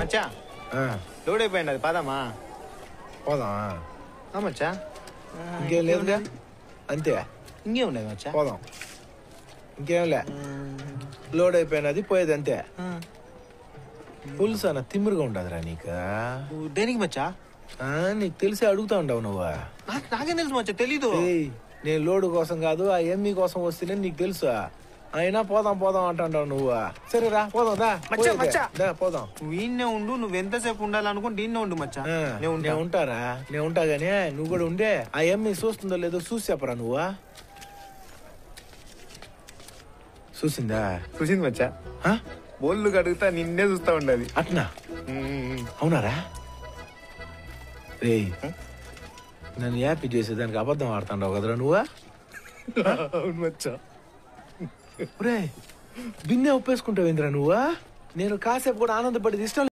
మచ్చా ఆ, లోడ్ అయిపోయింది అది పదమ్మా పోదాం ఆ, మచ్చా ఇంకేం లేదుగా అంతే ఇంకే ఉన్నది మచ్చా పోదాం ఇంకేం లే లోడ్ అయిపోయినది పోయేది అంతే పులుసు అన్న తిమ్మిరిగా ఉండదురా నీకు దేనికి మచ్చా ఆ, నీకు తెలిసి అడుగుతా ఉండవు నువ్వు నాకు నాకేం తెలుసు మచ్చా తెలీదు ఏయ్, నేను లోడు కోసం కాదు ఆ ఎమ్మి కోసం వస్తేనే నీకు తెలుసు అయినా పోదాం పోదాం అంటావు నువ్వు సరే రా పోదాం దా మచ్చా, పోయేదే. మచ్చా. దా పోదాం నువ్వు ఈయన్నే ఉండు నువ్వు ఎంతసేపు ఉండాలనుకుంటే ఈయన్నే ఉండు మచ్చా ఆ, నేను ఉంటా నేను ఉంటారా నేను ఉంటా గానీ నువ్వు కూడా ఉండే ఆ ఎమ్మి చూస్తుందో లేదో చూసి చెప్పరా నువ్వు చూసిందా చూసింది మచ్చా ఆ? బోళ్ళు కడుగుతా నిన్నే చూస్తా ఉండదు అట్నా అవునారా రే నన్ను హ్యాపీ చేసేదానికి అబద్ధం ఆడుతుండవు కదరా నువ్వు అవును మచ్చా రే బిన్నే ఒప్పేసుకుంటావు ఏంద్రా నువ్వు నేను కాసేపు కూడా ఆనందపడేది ఇష్టం